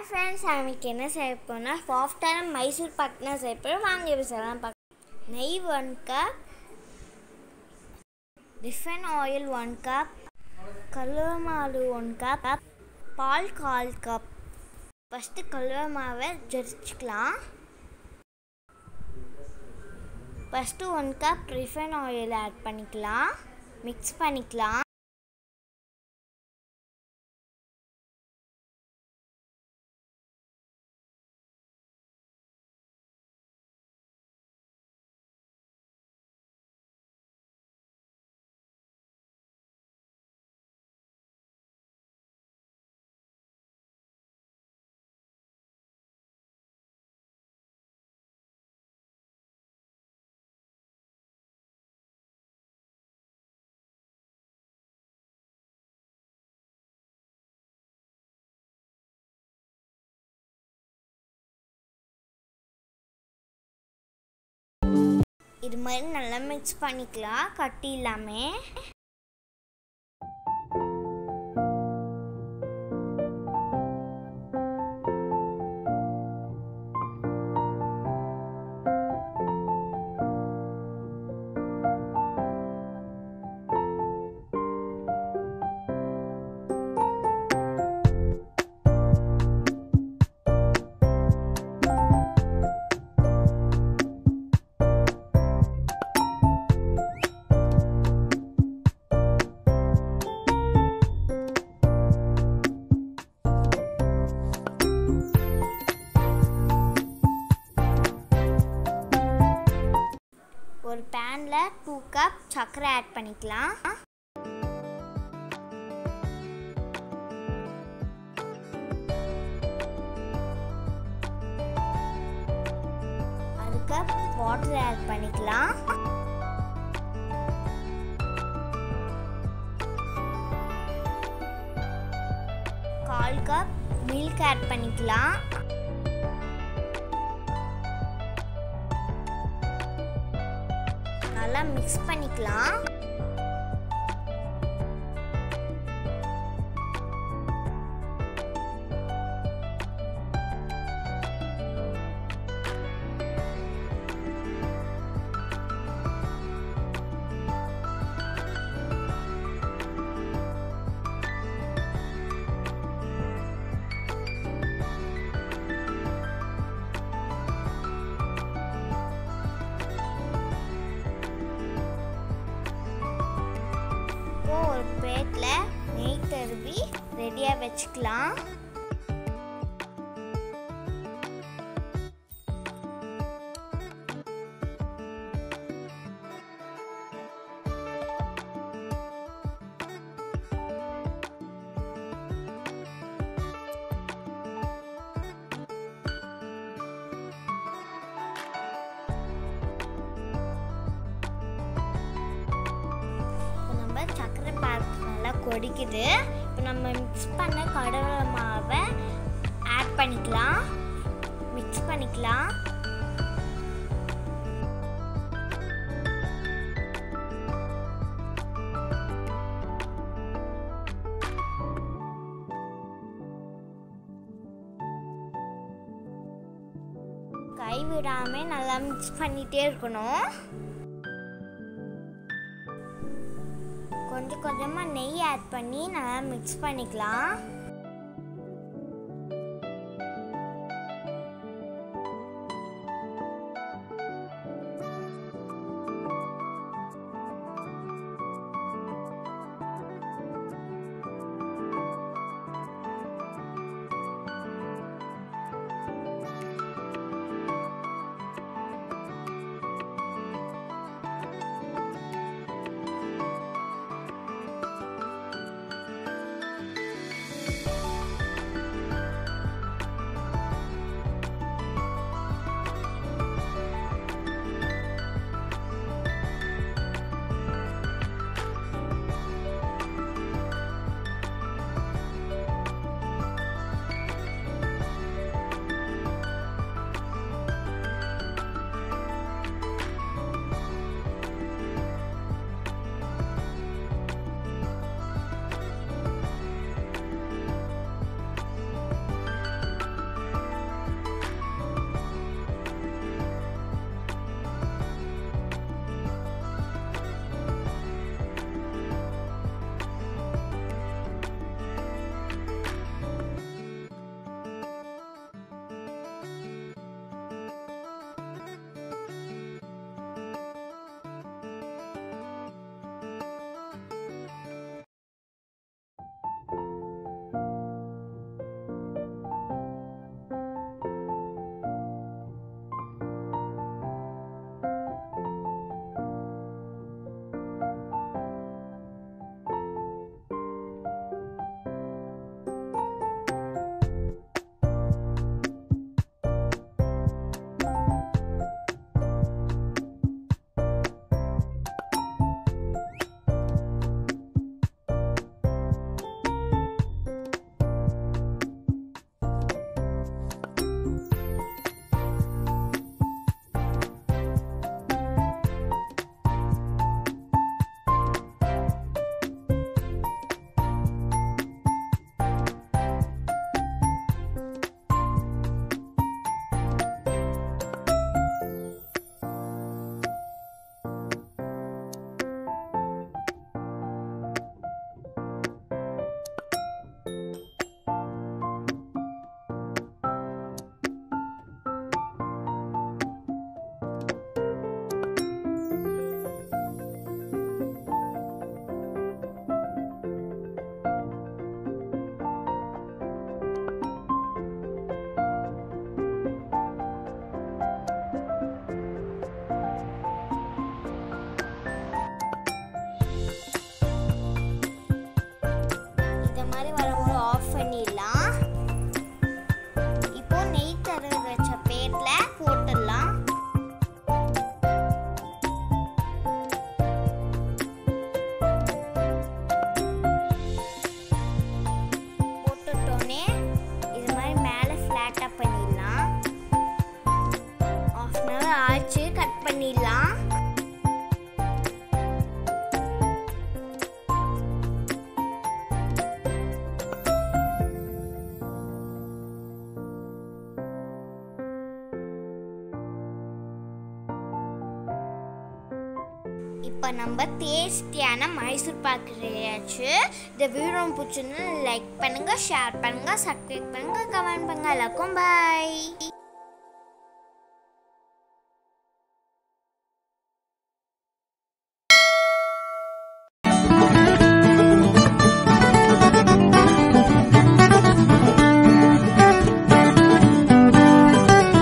friends அவனுக்கு என்ன செய்ய போனால் சாஃப்டான மைசூர் பாக் தான் செய்ய போகிறோம் வாங்க இப்போ செய்யலாம் பார்க்க நெய் one cup refine oil one cup கழுவ மாவு ஒன் கப் பால் கால் கப் ஃபஸ்ட்டு கழுவ மாவை ஜரிச்சிக்கலாம் first one cup refine oil add பண்ணிக்கலாம் மிக்ஸ் பண்ணிக்கலாம் இது மாதிரி நல்லா மிக்ஸ் பண்ணிக்கலாம் கட்டி இல்லாமல் ஒரு பேனில் டூ கப் சர்க்கரை ஆட் பண்ணிக்கலாம் ஒரு கப் வாட்டர் ஆட் பண்ணிக்கலாம் கால் கப் மில்க் ஆட் பண்ணிக்கலாம் நல்லா மிக்ஸ் பண்ணிக்கலாம் இப்போ ஒரு பிளேட்டில் நெய் தருவி ரெடியாக வச்சுக்கலாம் இப்போ நம்ம சர்க்கரை பாக்கு நல்லா கொதிக்குது இப்போ நம்ம மிக்ஸ் பண்ண கடலை மாவை ஆட் பண்ணிக்கலாம் மிக்ஸ் பண்ணிக்கலாம் கை விடாமல் நல்லா மிக்ஸ் பண்ணிகிட்டே இருக்கணும் கொஞ்சம் கொஞ்சமாக நெய் ஆட் பண்ணி நல்லா மிக்ஸ் பண்ணிக்கலாம் இப்போ நம்ம டேஸ்டியான மைசூர் பாக்கு ரெடியாச்சு இந்த வீடியோ பிடிச்சிருந்து லைக் பண்ணுங்கள் ஷேர் பண்ணுங்கள் சப்ஸ்கிரைப் பண்ணுங்கள் கமெண்ட் பண்ணுங்கள் எல்லாருக்கும் பாய்